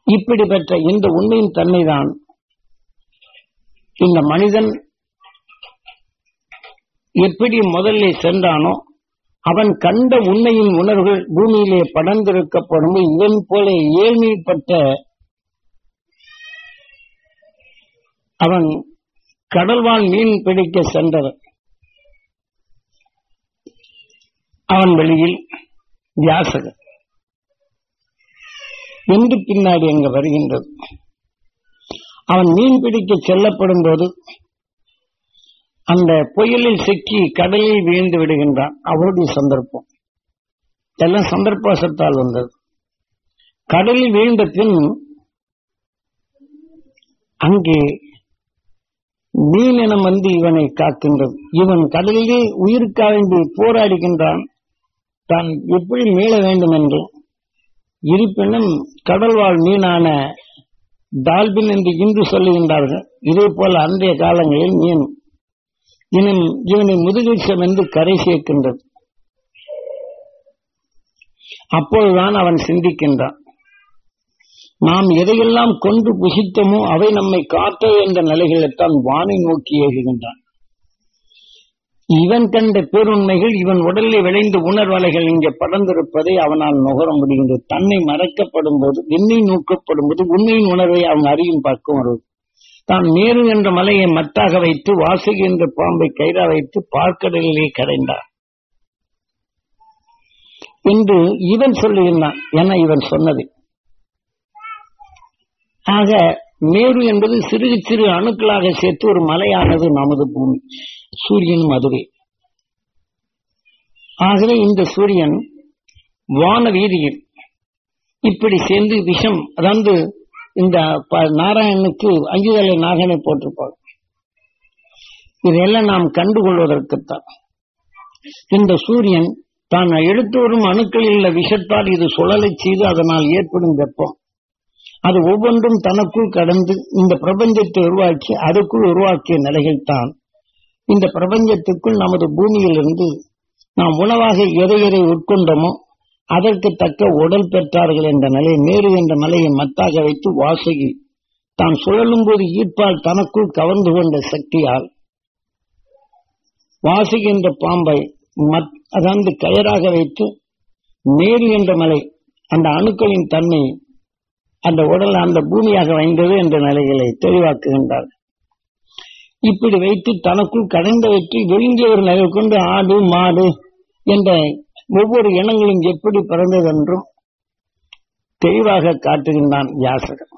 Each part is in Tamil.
இப்படி பெற்ற இந்த உண்மையின் தன்மைதான் இந்த மனிதன் எப்படி முதல்ல சென்றானோ அவன் கண்ட உண்மையின் உணர்வுகள் பூமியிலே படர்ந்திருக்கப்படும் இவன் போல ஏழ்மைப்பட்ட அவன் கடல்வாழ் மீன் பிடிக்க சென்றவன் அவன் வெளியில் வியாசகர் என்று பின்னாடி அங்கு வருகின்றது அவன் மீன் பிடிக்க செல்லப்படும் போது அந்த புயலில் சிக்கி கடலில் வீழ்ந்து விடுகின்றான் அவருடைய சந்தர்ப்பம் எல்லாம் சந்தர்ப்பவசத்தால் வந்தது கடலில் வீழ்ந்த பின் அங்கே மீனினம் வந்து இவனை காக்கின்றது இவன் கடலிலே உயிருக்காக வேண்டி போராடுகின்றான் தான் எப்படி மீள வேண்டும் என்று இருப்பினும் கடல்வாழ் மீனான டால்பின் என்று இன்று சொல்லுகின்றார்கள் இதே போல அன்றைய காலங்களில் மீன் இனம் இவனை முதுகிச்சம் என்று கரை சேர்க்கின்றது அப்பொழுதுதான் அவன் சிந்திக்கின்றான் நாம் எதையெல்லாம் கொண்டு புசித்தமோ அவை நம்மை காட்ட என்ற நிலைகளில்தான் வானை நோக்கி ஏகுகின்றான் இவன் கண்ட பேருண்மைகள் இவன் உடலில் விளைந்த உணர்வலைகள் இங்கே படர்ந்திருப்பதை அவனால் நுகர முடிகின்றது தன்னை மறைக்கப்படும் போது விண்ணை நோக்கப்படும் போது உண்மையின் உணர்வை அவன் அறியும் பக்கம் வருவது தான் மேரு என்ற மலையை மத்தாக வைத்து வாசுகி என்ற பாம்பை கயிறா வைத்து பார்க்கடலிலே கடைந்தார் என்று இவன் சொல்லுகின்றான் என இவன் சொன்னது ஆக மேரு என்பது சிறு சிறு அணுக்களாக சேர்த்து ஒரு மலையானது நமது பூமி சூரியனும் அதுவே ஆகவே இந்த சூரியன் வான வீதியில் இப்படி சேர்ந்து விஷம் அதாவது இந்த நாராயணனுக்கு அஞ்சுதலை நாகனை போட்டிருப்பார் இதையெல்லாம் நாம் கண்டுகொள்வதற்குத்தான் இந்த சூரியன் தான் எடுத்து வரும் அணுக்களில் உள்ள விஷத்தால் இது சுழலை செய்து அதனால் ஏற்படும் வெப்பம் அது ஒவ்வொன்றும் தனக்குள் கடந்து இந்த பிரபஞ்சத்தை உருவாக்கி அதுக்குள் உருவாக்கிய நிலைகள் தான் இந்த பிரபஞ்சத்துக்குள் நமது பூமியிலிருந்து நாம் உணவாக எதை எதை உட்கொண்டோமோ அதற்கு தக்க உடல் பெற்றார்கள் என்ற நிலை மேறு என்ற மலையை மத்தாக வைத்து வாசகி தான் சுழலும் போது ஈர்ப்பால் தனக்குள் கவர்ந்து கொண்ட சக்தியால் வாசகி என்ற பாம்பை அதாவது கயராக வைத்து மேரு என்ற மலை அந்த அணுக்களின் தன்மை அந்த உடல் அந்த பூமியாக வைந்தது என்ற நிலைகளை தெளிவாக்குகின்றார் இப்படி வைத்து தனக்குள் கடந்த வைத்து வெளிங்கிய ஒரு நிலை கொண்டு ஆடு மாடு என்ற ஒவ்வொரு இனங்களும் எப்படி பிறந்தது என்றும் தெளிவாக காட்டுகின்றான் வியாசகர்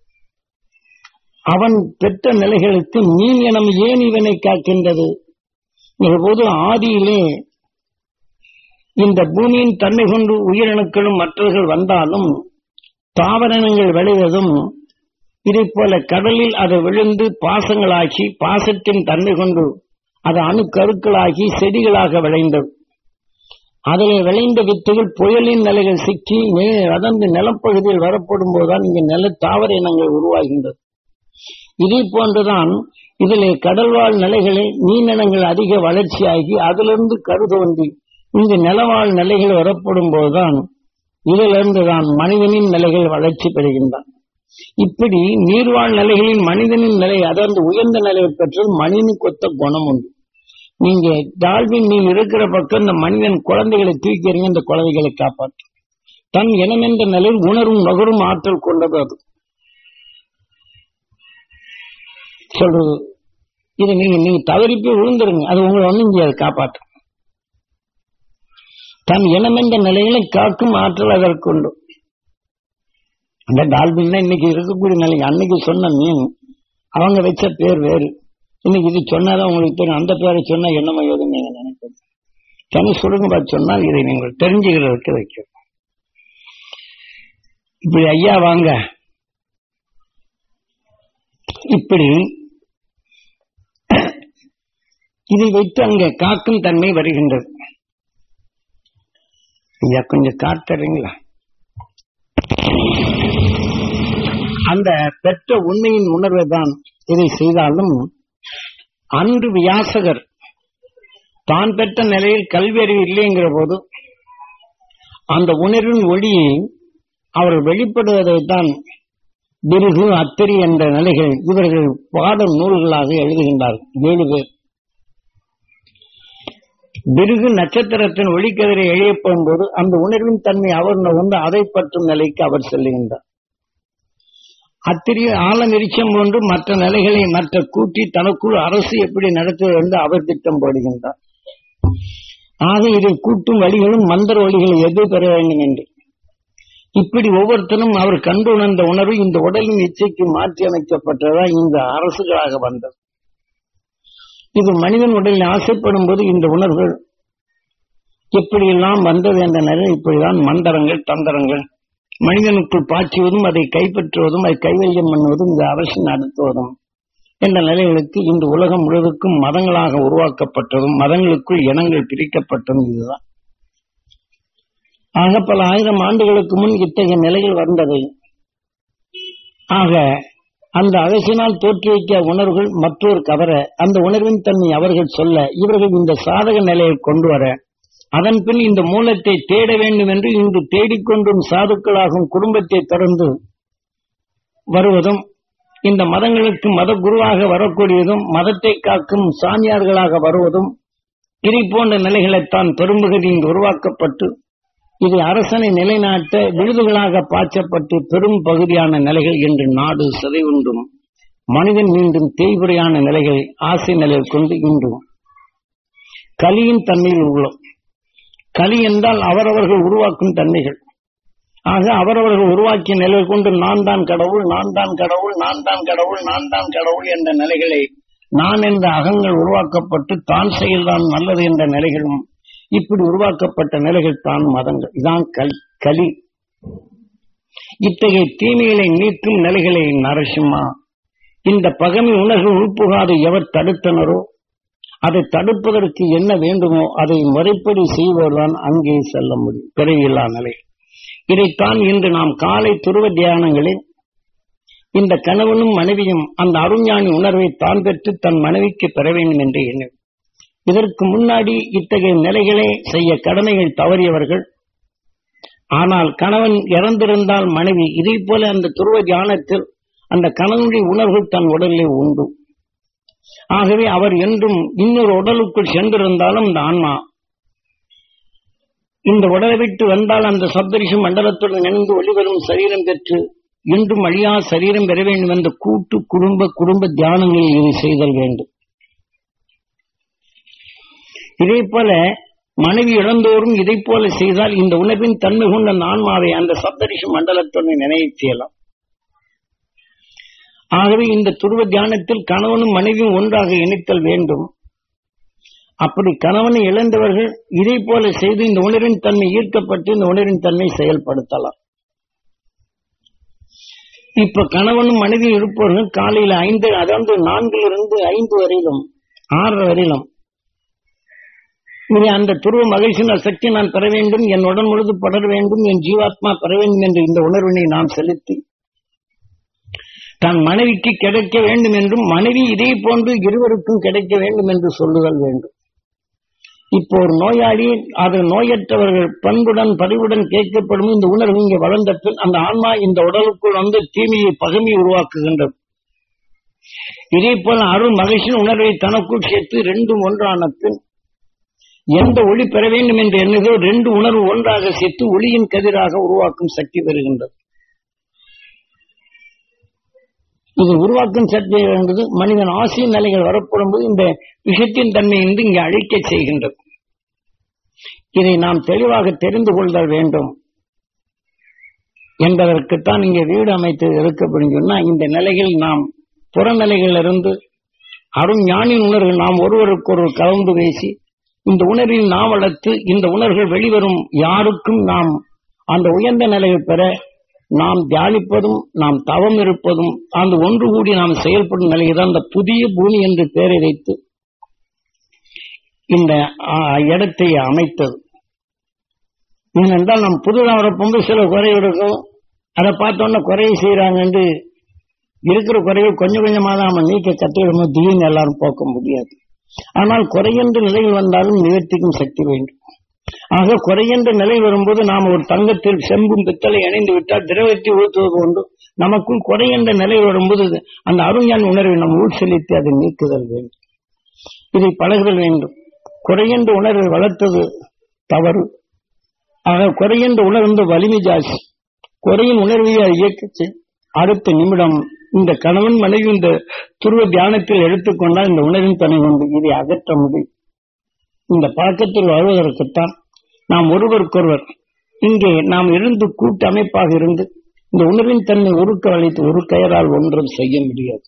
அவன் பெற்ற நிலைகளுக்கு மீன் இனம் ஏன் இவனை காக்கின்றது போது ஆதியிலே இந்த பூமியின் தன்மை கொண்டு உயிரணுக்களும் மற்றவர்கள் வந்தாலும் தாவரணங்கள் விளைவதும் இதை போல கடலில் அது விழுந்து பாசங்களாகி பாசத்தின் தன்மை கொண்டு அது அணுக்கருக்களாகி செடிகளாக விளைந்தது அதில் விளைந்த வித்துகள் புயலின் நிலைகள் சிக்கி வதந்து நிலப்பகுதியில் வரப்படும் போதுதான் இங்கு நில தாவர இனங்கள் உருவாகின்றது இதே போன்றுதான் இதில் கடல்வாழ் நிலைகளில் மீனினங்கள் அதிக வளர்ச்சியாகி அதிலிருந்து கரு தோன்றி இங்கு நிலவாழ் நிலைகள் வரப்படும் போதுதான் இதிலிருந்து தான் மனிதனின் நிலைகள் வளர்ச்சி பெறுகின்றான் இப்படி நீர்வாழ் நிலைகளின் மனிதனின் நிலை அதாவது உயர்ந்த நிலையை பெற்றது மனிதனுக்கு ஒத்த குணம் உண்டு நீங்க டால்பின் நீ இருக்கிற பக்கம் இந்த மனிதன் குழந்தைகளை தூக்கி எறிங்க இந்த குழந்தைகளை காப்பாற்றும் தன் இனம் என்ற நிலையில் உணரும் நுகரும் ஆற்றல் கொண்டது அது சொல்றது இது நீங்க நீங்க தவறி போய் விழுந்துருங்க அது உங்களை ஒன்றும் செய்யாது காப்பாற்றும் தன் இனம் என்ற நிலையில காக்கும் ஆற்றல் அதற்கு உண்டு அந்த டால்பின் தான் இன்னைக்கு இருக்கக்கூடிய நிலை அன்னைக்கு சொன்ன மீன் அவங்க வச்ச பேர் வேறு இன்னைக்கு இது சொன்னாதான் உங்களுக்கு தெரியும் அந்த பேரை சொன்னா என்னமோ ஏதுன்னு நீங்க நினைப்பீங்க தனி சுருங்க பார்த்து சொன்னால் இதை நீங்கள் தெரிஞ்சுக்கிறதுக்கு வைக்கும் இப்படி ஐயா வாங்க இப்படி இதை வைத்து அங்க காக்கும் தன்மை வருகின்றது ஐயா கொஞ்சம் காட்டுறீங்களா அந்த பெற்ற உண்மையின் உணர்வை தான் இதை செய்தாலும் அன்று வியாசகர் தான் பெற்ற நிலையில் கல்வி அறிவு இல்லைங்கிற போது அந்த உணர்வின் ஒளியை அவர் வெளிப்படுவதை தான் பிருகு அத்திரி என்ற நிலைகள் இவர்கள் பாட நூல்களாக எழுதுகின்றார்கள் ஏழு பேர் பிருகு நட்சத்திரத்தின் ஒளிக்கதிரை எழுப்படும் போது அந்த உணர்வின் தன்மை அவர் வந்து அதை பற்றும் நிலைக்கு அவர் செல்லுகின்றார் அத்திரி ஆழம் எரிச்சம் போன்று மற்ற நிலைகளை மற்ற கூட்டி தனக்குள் அரசு எப்படி நடத்துவது என்று அவர் திட்டம் போடுகின்றார் ஆக இதை கூட்டும் வழிகளும் மந்திர வழிகளை எது பெற வேண்டும் என்று இப்படி ஒவ்வொருத்தரும் அவர் கண்டு உணர்ந்த உணர்வு இந்த உடலின் இச்சைக்கு மாற்றி அமைக்கப்பட்டதா இந்த அரசுகளாக வந்தது இது மனிதன் உடலில் ஆசைப்படும் போது இந்த உணர்வுகள் எப்படியெல்லாம் வந்தது என்ற நிலை இப்படிதான் மந்திரங்கள் தந்திரங்கள் மனிதனுக்குள் பாய்ச்சுவதும் அதை கைப்பற்றுவதும் அதை கைவல்யம் பண்ணுவதும் இந்த அரசு நடத்துவதும் என்ற நிலைகளுக்கு இன்று உலகம் முழுவதுக்கும் மதங்களாக உருவாக்கப்பட்டதும் மதங்களுக்குள் இனங்கள் பிரிக்கப்பட்டதும் இதுதான் ஆக பல ஆயிரம் ஆண்டுகளுக்கு முன் இத்தகைய நிலைகள் வந்தது ஆக அந்த அரசினால் தோற்றி வைக்க உணர்வுகள் மற்றொரு கவர அந்த உணர்வின் தன்மை அவர்கள் சொல்ல இவர்கள் இந்த சாதக நிலையை கொண்டு வர அதன் பின் இந்த மூலத்தை தேட வேண்டும் என்று இன்று தேடிக்கொண்டும் சாதுக்களாகும் குடும்பத்தை தொடர்ந்து வருவதும் இந்த மதங்களுக்கு மத குருவாக வரக்கூடியதும் மதத்தை காக்கும் சாமியார்களாக வருவதும் இதை போன்ற நிலைகளைத்தான் பெரும்பகுதி இங்கு உருவாக்கப்பட்டு இது அரசனை நிலைநாட்ட விழுதுகளாக பாய்ச்சப்பட்டு பெரும் பகுதியான நிலைகள் என்று நாடு சிதைவுண்டும் மனிதன் மீண்டும் தேய்வுரையான நிலைகள் ஆசை நிலையில் கொண்டு இன்றும் கலியின் தன்மையில் உள்ளோம் கலி என்றால் அவரவர்கள் உருவாக்கும் தன்மைகள் ஆக அவரவர்கள் உருவாக்கிய நிலை கொண்டு நான் தான் கடவுள் நான் தான் கடவுள் நான் தான் கடவுள் நான் தான் கடவுள் என்ற நிலைகளை நான் என்ற அகங்கள் உருவாக்கப்பட்டு தான் செயல்தான் நல்லது என்ற நிலைகளும் இப்படி உருவாக்கப்பட்ட நிலைகள் தான் மதங்கள் இதான் கல் கலி இத்தகைய தீமைகளை நீக்கும் நிலைகளை நரசிம்மா இந்த பகமை உணர்வு உள்புகாது எவர் தடுத்தனரோ அதை தடுப்பதற்கு என்ன வேண்டுமோ அதை முறைப்படி செய்வதுதான் அங்கே செல்ல முடியும் பிறவியில்லா நிலை இதைத்தான் இன்று நாம் காலை துருவ தியானங்களில் இந்த கணவனும் மனைவியும் அந்த அருஞானி உணர்வை தான் பெற்று தன் மனைவிக்கு பெற வேண்டும் என்று எண்ணு இதற்கு முன்னாடி இத்தகைய நிலைகளை செய்ய கடமைகள் தவறியவர்கள் ஆனால் கணவன் இறந்திருந்தால் மனைவி இதை போல அந்த துருவ தியானத்தில் அந்த கணவனுடைய உணர்வுகள் தன் உடலிலே உண்டு ஆகவே அவர் என்றும் இன்னொரு உடலுக்குள் சென்றிருந்தாலும் இந்த ஆன்மா இந்த உடலை விட்டு வந்தால் அந்த சப்தரிஷி மண்டலத்துடன் இணைந்து ஒளிவரும் சரீரம் பெற்று இன்றும் அழியா சரீரம் பெற வேண்டும் என்ற கூட்டு குடும்ப குடும்ப தியானங்களில் இதை செய்தல் வேண்டும் இதே போல மனைவி இழந்தோறும் இதை போல செய்தால் இந்த உணர்வின் தன்மை கொண்ட அந்த ஆன்மாவை அந்த சப்தரிஷி மண்டலத்துடன் நினைவு செய்யலாம் ஆகவே இந்த துருவ தியானத்தில் கணவனும் மனைவியும் ஒன்றாக இணைத்தல் வேண்டும் அப்படி கணவனை இழந்தவர்கள் இதை போல செய்து இந்த உணர்வின் தன்மை ஈர்க்கப்பட்டு இந்த உணர்வின் தன்மை செயல்படுத்தலாம் இப்ப கணவனும் மனைவியும் இருப்பவர்கள் காலையில ஐந்து அதாவது நான்கிலிருந்து ஐந்து வரையிலும் ஆறு வரையிலும் இனி அந்த துருவ மகிழ்ச்சியின் சக்தி நான் பெற வேண்டும் என் உடன் முழுது படர வேண்டும் என் ஜீவாத்மா பெற வேண்டும் என்ற இந்த உணர்வினை நாம் செலுத்தி தன் மனைவிக்கு கிடைக்க வேண்டும் என்றும் மனைவி இதே போன்று இருவருக்கும் கிடைக்க வேண்டும் என்று சொல்லுதல் வேண்டும் இப்போ ஒரு நோயாளி அது நோயற்றவர்கள் பண்புடன் பதிவுடன் கேட்கப்படும் இந்த உணர்வு இங்கே வளர்ந்த பின் அந்த ஆன்மா இந்த உடலுக்குள் வந்து தீமையை பகமை உருவாக்குகின்றது இதே போல அருள் மகிழ்ச்சியின் உணர்வை தனக்குள் சேர்த்து ரெண்டும் ஒன்றான பின் எந்த ஒளி பெற வேண்டும் என்று எண்ணுதோ ரெண்டு உணர்வு ஒன்றாக சேர்த்து ஒளியின் கதிராக உருவாக்கும் சக்தி பெறுகின்றது இது உருவாக்கும் சக்தி என்பது மனிதன் ஆசையின் நிலைகள் வரப்படும் போது இந்த விஷயத்தின் தன்மை என்று இங்கே அழிக்க செய்கின்றது இதை நாம் தெளிவாக தெரிந்து கொள்தல் வேண்டும் என்பதற்குத்தான் இங்கே வீடு அமைத்து இருக்கப்படும் சொன்னா இந்த நிலையில் நாம் புறநிலைகளிலிருந்து அரும் ஞானின் உணர்வு நாம் ஒருவருக்கொருவர் கலந்து பேசி இந்த உணர்வில் நாம் வளர்த்து இந்த உணர்வுகள் வெளிவரும் யாருக்கும் நாம் அந்த உயர்ந்த நிலையை பெற நாம் தியானிப்பதும் நாம் தவம் இருப்பதும் அந்த ஒன்று கூடி நாம் செயல்படும் நிலையில் அந்த புதிய பூமி என்று பெயரை வைத்து இந்த இடத்தை அமைத்தது ஏனென்றால் நம் புதுதாக வரப்போது சில குறை இருக்கும் அதை பார்த்தோன்னா குறையை செய்யறாங்க என்று இருக்கிற குறையை கொஞ்சம் கொஞ்சமாக நம்ம நீக்க கற்றுக்கிடணும் திடீர்னு எல்லாரும் போக்க முடியாது ஆனால் குறையென்று நிலையில் வந்தாலும் நிவர்த்திக்கும் சக்தி வேண்டும் ஆக குறைகின்ற நிலை வரும்போது நாம் ஒரு தங்கத்தில் செம்பும் பித்தளை இணைந்து விட்டால் திரவத்தை ஊற்றுவது உண்டு நமக்குள் குறைகின்ற நிலை வரும்போது அந்த அருஞான உணர்வை நாம் உள் செலுத்தி அதை நீக்குதல் வேண்டும் இதை பழகுதல் வேண்டும் குறைகின்ற உணர்வை வளர்த்தது தவறு ஆக குறைகின்ற உணர்ந்து வலிமை ஜாஸ்தி குறையின் உணர்வை இயக்க அடுத்த நிமிடம் இந்த கணவன் மனைவி இந்த துருவ தியானத்தில் எடுத்துக்கொண்டால் இந்த உணர்வின் தன்னை கொண்டு இதை அகற்ற முடியும் இந்த பழக்கத்தில் வருவதற்குத்தான் நாம் ஒருவருக்கொருவர் இங்கே நாம் இருந்து கூட்டு அமைப்பாக இருந்து இந்த உணர்வின் தன்மை உருக்க வளைத்து ஒரு கயரால் ஒன்றும் செய்ய முடியாது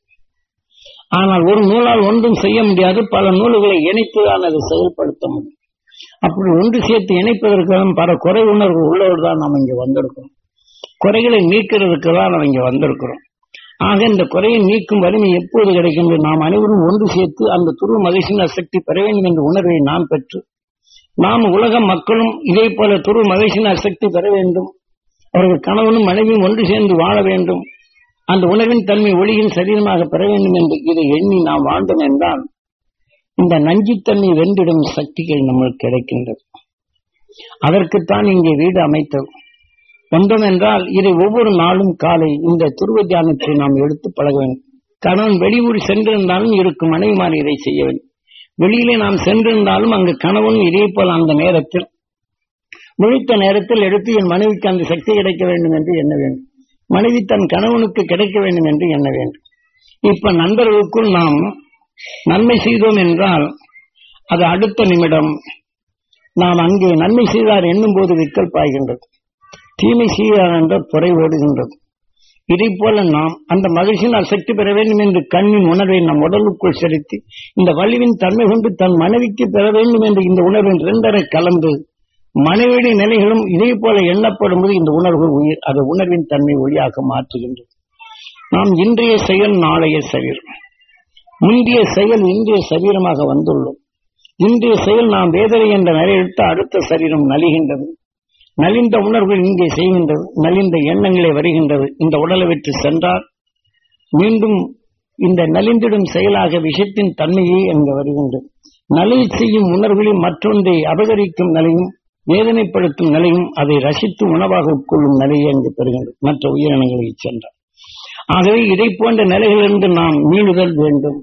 ஆனால் ஒரு நூலால் ஒன்றும் செய்ய முடியாது பல நூல்களை இணைத்துதான் அதை செயல்படுத்த முடியும் அப்படி ஒன்று சேர்த்து இணைப்பதற்கு பல குறை உணர்வு உள்ளவர் தான் நாம் இங்கே வந்திருக்கிறோம் குறைகளை நீக்கிறதுக்கு தான் நாம் இங்கே வந்திருக்கிறோம் ஆக இந்த குறையை நீக்கும் வலிமை எப்போது கிடைக்கின்றது நாம் அனைவரும் ஒன்று சேர்த்து அந்த துருவ மகிழ்ச்சியின் சக்தி பெற வேண்டும் என்ற உணர்வை நாம் பெற்று நாம் உலக மக்களும் இதே போல துருவ மகிழ்ச்சியின் சக்தி பெற வேண்டும் அவர்கள் கணவனும் மனைவியும் ஒன்று சேர்ந்து வாழ வேண்டும் அந்த உணர்வின் தன்மை ஒளியின் சரீரமாக பெற வேண்டும் என்று இதை எண்ணி நாம் வாழ்ந்தோம் என்றால் இந்த நஞ்சித்தன்மை வென்றிடும் சக்திகள் நம்மளுக்கு கிடைக்கின்றது அதற்குத்தான் இங்கே வீடு அமைத்தோம் வந்தோம் என்றால் இதை ஒவ்வொரு நாளும் காலை இந்த துருவ தியானத்தை நாம் எடுத்து பழக வேண்டும் கணவன் வெளியூர் சென்றிருந்தாலும் இருக்கும் மனைவிமார் இதை செய்ய வேண்டும் வெளியிலே நாம் சென்றிருந்தாலும் அங்கு கணவன் இதே போல அந்த நேரத்தில் விழித்த நேரத்தில் எடுத்து என் மனைவிக்கு அந்த சக்தி கிடைக்க வேண்டும் என்று எண்ண வேண்டும் மனைவி தன் கணவனுக்கு கிடைக்க வேண்டும் என்று எண்ண வேண்டும் இப்ப நண்பர்களுக்குள் நாம் நன்மை செய்தோம் என்றால் அது அடுத்த நிமிடம் நாம் அங்கே நன்மை செய்தார் என்னும் போது விக்கல் பாய்கின்றது தீமை செய்தார் என்ற துறை ஓடுகின்றது இதை போல நாம் அந்த மகிழ்ச்சியினால் சக்தி பெற வேண்டும் என்று கண்ணின் உணர்வை நம் உடலுக்குள் செலுத்தி இந்த வலிவின் தன்மை கொண்டு தன் மனைவிக்கு பெற வேண்டும் என்று இந்த உணர்வின் இரண்டரை கலந்து மனைவியுடைய நிலைகளும் இதே போல எண்ணப்படும் போது இந்த உணர்வு உயிர் அது உணர்வின் தன்மை ஒளியாக மாற்றுகின்றது நாம் இன்றைய செயல் நாளைய சரீரம் முந்தைய செயல் இன்றைய சரீரமாக வந்துள்ளோம் இன்றைய செயல் நாம் வேதனை என்ற நிலையிட்டு அடுத்த சரீரம் நலிகின்றது நலிந்த உணர்வுகள் இங்கே செய்கின்றது நலிந்த எண்ணங்களே வருகின்றது இந்த உடலை விட்டு சென்றால் மீண்டும் இந்த நலிந்திடும் செயலாக விஷத்தின் தன்மையே அங்கு வருகின்றது நலிவு செய்யும் உணர்வுகளில் மற்றொன்றை அபகரிக்கும் நிலையும் வேதனைப்படுத்தும் நிலையும் அதை ரசித்து உணவாக உட்கொள்ளும் நிலையை அங்கு பெறுகின்றது மற்ற உயிரினங்களை சென்றார் ஆகவே இதை போன்ற நிலைகளிலிருந்து நாம் மீளுதல் வேண்டும்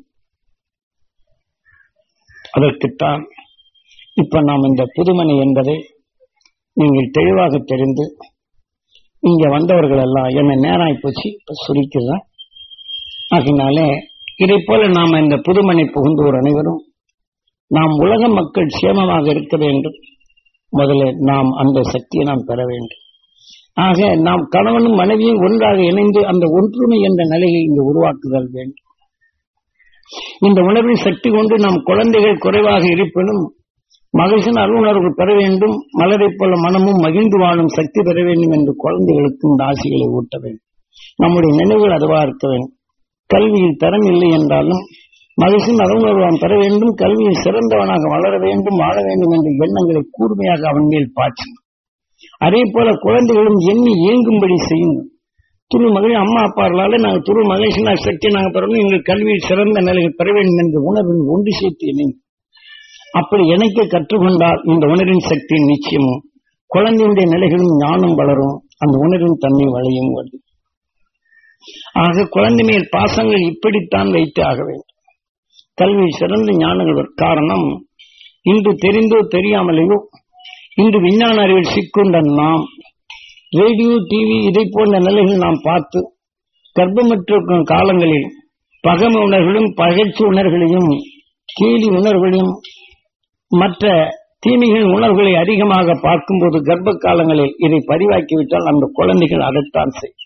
அதற்குத்தான் இப்ப நாம் இந்த புதுமனை என்பதை நீங்கள் தெளிவாக தெரிந்து இங்க வந்தவர்கள் எல்லாம் என்ன நேரம் போச்சு இப்ப சுருக்கிறேன் ஆகினாலே இதை போல நாம் இந்த புதுமனை புகுந்தோர் அனைவரும் நாம் உலக மக்கள் சேமமாக இருக்க வேண்டும் முதல்ல நாம் அந்த சக்தியை நாம் பெற வேண்டும் ஆக நாம் கணவனும் மனைவியும் ஒன்றாக இணைந்து அந்த ஒற்றுமை என்ற நிலையை இங்கு உருவாக்குதல் வேண்டும் இந்த உணர்வின் சக்தி கொண்டு நம் குழந்தைகள் குறைவாக இருப்பினும் மகிழ்ச்சியின் அருணர்வு பெற வேண்டும் மலரை போல மனமும் மகிழ்ந்து வாழும் சக்தி பெற வேண்டும் என்று குழந்தைகளுக்கு இந்த ஆசைகளை ஊட்ட வேண்டும் நம்முடைய நினைவுகள் அதுவா இருக்க வேண்டும் கல்வியில் தரம் இல்லை என்றாலும் மகிழ்ச்சியின் அருணர்வான் பெற வேண்டும் கல்வியில் சிறந்தவனாக வளர வேண்டும் வாழ வேண்டும் என்ற எண்ணங்களை கூர்மையாக அவன் மேல் பாய்ச்சணும் அதே போல குழந்தைகளும் எண்ணி இயங்கும்படி செய்யணும் துரு மகிழ் அம்மா அப்பார்களால நாங்கள் துரு மகேஷனா சக்தி நாங்கள் பெறணும் எங்கள் கல்வியில் சிறந்த நிலையில் பெற வேண்டும் என்ற உணர்வின் ஒன்று சேர்த்து இணைந்து அப்படி இணைக்க கற்றுக்கொண்டால் இந்த உணர்வின் சக்தி நிச்சயமும் குழந்தையுடைய நிலைகளும் ஞானம் வளரும் அந்த உணர்வின் தன்மை வளையும் வரும் ஆக குழந்தை மேல் பாசங்கள் இப்படித்தான் வைத்து ஆக வேண்டும் கல்வி சிறந்த ஞானங்கள் காரணம் இன்று தெரிந்தோ தெரியாமலேயோ இன்று விஞ்ஞான அறிவில் சிக்குண்ட நாம் ரேடியோ டிவி இதை போன்ற நிலைகள் நாம் பார்த்து கர்ப்பமற்றிருக்கும் காலங்களில் பகமை உணர்வுகளும் பகழ்ச்சி உணர்வுகளையும் கீழி உணர்வுகளையும் மற்ற தீமைகள் உணர்வுகளை அதிகமாக பார்க்கும்போது கர்ப்ப காலங்களில் இதை பதிவாக்கிவிட்டால் அந்த குழந்தைகள் அதைத்தான் செய்யும்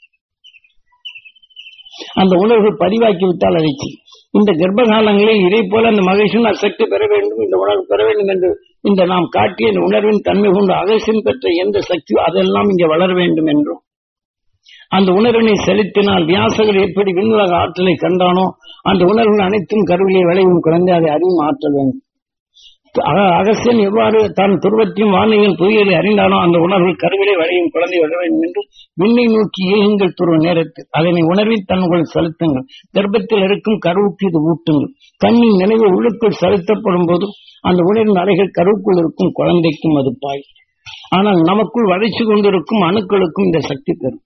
அந்த உணர்வு பதிவாக்கிவிட்டால் அதை செய்யும் இந்த கர்ப்ப காலங்களில் இதை போல அந்த மகிழ்ச்சியின் அசக்தி பெற வேண்டும் இந்த உணர்வு பெற வேண்டும் என்று இந்த நாம் காட்டிய இந்த உணர்வின் தன்மை கொண்டு அகசியம் பெற்ற எந்த சக்தியோ அதெல்லாம் இங்கே வளர வேண்டும் என்றும் அந்த உணர்வினை செலுத்தினால் வியாசகர் எப்படி விண்ணுலக ஆற்றலை கண்டானோ அந்த உணர்வுகள் அனைத்தும் கருவிலே விளையும் குழந்தை அதை அறிவும் ஆற்றல் வேண்டும் அகசியன் எவ்வாறு தான் துருவத்தையும் வானிலையும் புயலை அறிந்தானோ அந்த உணர்வு கருவிலே விளையும் குழந்தை விட வேண்டும் என்று விண்ணை நோக்கி ஏகுங்கள் துருவ நேரத்தில் அதனை உணர்வில் தன்னுள் செலுத்துங்கள் கர்ப்பத்தில் இருக்கும் கருவுக்கு இது ஊட்டுங்கள் கண்ணின் நினைவு உள்ளுக்குள் செலுத்தப்படும் போது அந்த உணர்வின் அலைகள் கருவுக்குள் இருக்கும் குழந்தைக்கும் அது பாய் ஆனால் நமக்குள் வளைச்சு கொண்டிருக்கும் அணுக்களுக்கும் இந்த சக்தி பெறும்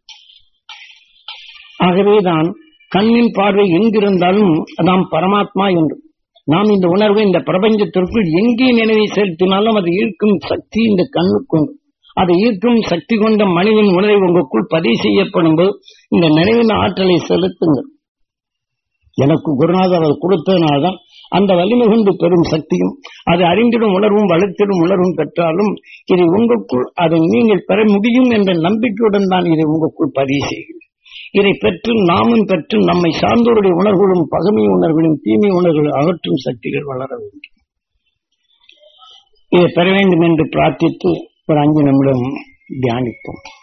ஆகவேதான் கண்ணின் பார்வை எங்கிருந்தாலும் நாம் பரமாத்மா என்று நாம் இந்த உணர்வை இந்த பிரபஞ்சத்திற்குள் எங்கே நினைவை செலுத்தினாலும் அது ஈர்க்கும் சக்தி இந்த கண்ணுக்குண்டு அதை ஈர்க்கும் சக்தி கொண்ட மனிதன் உணர்வை உங்களுக்குள் பதிவு செய்யப்படும் போது இந்த நினைவின் ஆற்றலை செலுத்துங்கள் எனக்கு குருநாதர் அவர் கொடுத்ததுனால்தான் அந்த வலிமை கொண்டு பெறும் சக்தியும் அது அறிந்திடும் உணர்வும் வளர்த்திடும் உணர்வும் பெற்றாலும் இதை உங்களுக்குள் அதை நீங்கள் பெற முடியும் என்ற நம்பிக்கையுடன் தான் இதை உங்களுக்குள் பதிவு செய்கிறேன் இதை பெற்று நாமும் பெற்று நம்மை சார்ந்தோருடைய உணர்வுகளும் பகமை உணர்வுகளும் தீமை உணர்வுகளும் அகற்றும் சக்திகள் வளர வேண்டும் இதை பெற வேண்டும் என்று பிரார்த்தித்து ஒரு அஞ்சு நிமிடம் தியானிப்போம்